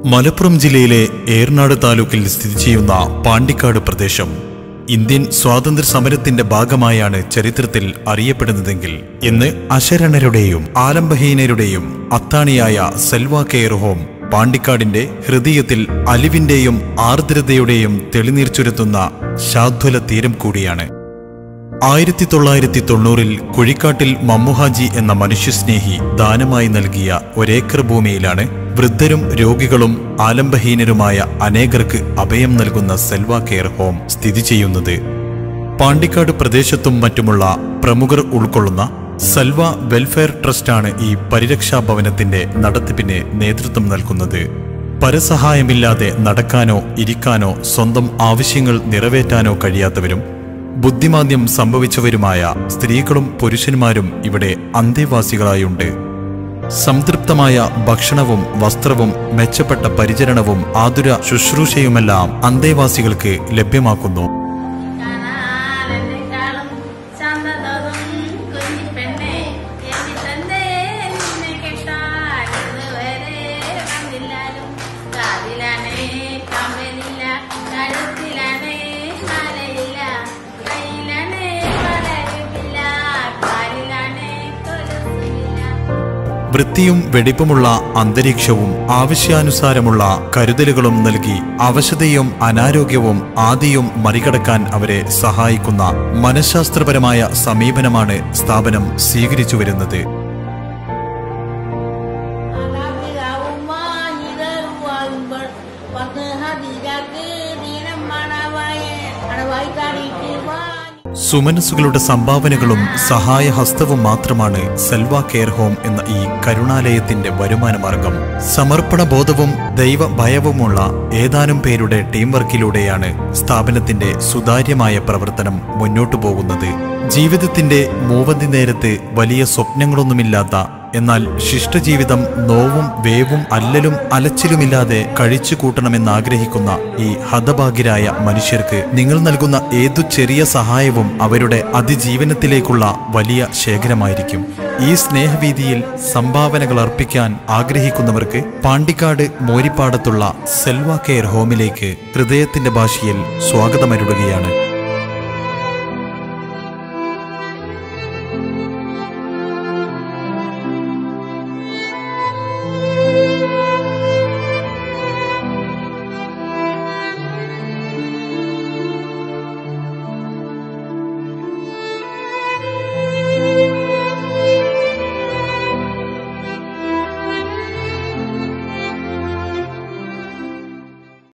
മലപ്പുറം ജില്ലയിലെ ഏർനാട് താലൂക്കിൽ സ്ഥിതി ചെയ്യുന്ന പാണ്ടിക്കാട് പ്രദേശം ഇന്ത്യൻ സ്വാതന്ത്ര്യ സമരത്തിന്റെ ഭാഗമായാണ് ചരിത്രത്തിൽ അറിയപ്പെടുന്നതെങ്കിൽ ഇന്ന് അശരണരുടെയും ആലംബഹീനരുടെയും അത്താണിയായ സെൽവ കെയർ ഹോം പാണ്ടിക്കാടിന്റെ ഹൃദയത്തിൽ അലിവിന്റെയും ആർദ്രതയുടെയും തെളിനീർ ചുരത്തുന്ന ശാദ്വല തീരം കൂടിയാണ് ആയിരത്തി തൊള്ളായിരത്തി തൊണ്ണൂറിൽ കുഴിക്കാട്ടിൽ മമ്മുഹാജി എന്ന മനുഷ്യസ്നേഹി ദാനമായി നൽകിയ ഒരേക്കർ ഭൂമിയിലാണ് വൃദ്ധരും രോഗികളും ആലംബഹീനരുമായ അനേകർക്ക് അഭയം നൽകുന്ന സെൽവ കെയർ ഹോം സ്ഥിതി ചെയ്യുന്നത് പാണ്ടിക്കാട് പ്രദേശത്തും മറ്റുമുള്ള പ്രമുഖർ ഉൾക്കൊള്ളുന്ന സൽവ വെൽഫെയർ ട്രസ്റ്റാണ് ഈ പരിരക്ഷാ ഭവനത്തിന്റെ നടത്തിപ്പിന് നേതൃത്വം നൽകുന്നത് പരസഹായമില്ലാതെ നടക്കാനോ ഇരിക്കാനോ സ്വന്തം ആവശ്യങ്ങൾ നിറവേറ്റാനോ കഴിയാത്തവരും ബുദ്ധിമാന്ദ്യം സംഭവിച്ചവരുമായ സ്ത്രീകളും പുരുഷന്മാരും ഇവിടെ അന്തേവാസികളായുണ്ട് സംതൃപ്തമായ ഭക്ഷണവും വസ്ത്രവും മെച്ചപ്പെട്ട പരിചരണവും ആതുര ശുശ്രൂഷയുമെല്ലാം അന്തേവാസികൾക്ക് ലഭ്യമാക്കുന്നു കാണാനെക്കാളും ചന്തതതും കുഞ്ഞിപ്പെണ്ണെ എന്നെ തന്നെ നിന്നെ കെട്ടാൻ ഇതുവരെ വന്നില്ലാലും കാതിലാണേ കമ്പനില്ല കഴുത്തിലാണേ മാലയില്ല കയ്യിലാണേ വളരുമില്ല കാലിലാണേ കൊലുസുമില്ല വൃത്തിയും വെടിപ്പുമുള്ള അന്തരീക്ഷവും ആവശ്യാനുസാരമുള്ള കരുതലുകളും നൽകി അവശതയും അനാരോഗ്യവും ആദിയും മറികടക്കാൻ അവരെ സഹായിക്കുന്ന മനഃശാസ്ത്രപരമായ സമീപനമാണ് സ്ഥാപനം സ്വീകരിച്ചു വരുന്നത് സുമനസ്സുകളുടെ സംഭാവനകളും സഹായഹസ്തവും മാത്രമാണ് സെൽവ കെയർ ഹോം എന്ന ഈ കരുണാലയത്തിന്റെ വരുമാന മാർഗം സമർപ്പണ ബോധവും ദൈവ ഭയവുമുള്ള ഏതാനും പേരുടെ ടീം വർക്കിലൂടെയാണ് സ്ഥാപനത്തിന്റെ സുതാര്യമായ പ്രവർത്തനം മുന്നോട്ടു പോകുന്നത് ജീവിതത്തിന്റെ മൂവന്തി നേരത്ത് വലിയ സ്വപ്നങ്ങളൊന്നുമില്ലാത്ത എന്നാൽ ശിഷ്ടജീവിതം നോവും വേവും അല്ലലും അലച്ചിലുമില്ലാതെ കഴിച്ചു കൂട്ടണമെന്നാഗ്രഹിക്കുന്ന ഈ ഹതഭാഗ്യരായ മനുഷ്യർക്ക് നിങ്ങൾ നൽകുന്ന ഏതു ചെറിയ സഹായവും അവരുടെ അതിജീവനത്തിലേക്കുള്ള വലിയ ശേഖരമായിരിക്കും ഈ സ്നേഹവീതിയിൽ സംഭാവനകൾ അർപ്പിക്കാൻ ആഗ്രഹിക്കുന്നവർക്ക് പാണ്ടിക്കാട് മോരിപ്പാടത്തുള്ള സെൽവ കെയർ ഹോമിലേക്ക് ഹൃദയത്തിന്റെ ഭാഷയിൽ സ്വാഗതമരുളുകയാണ്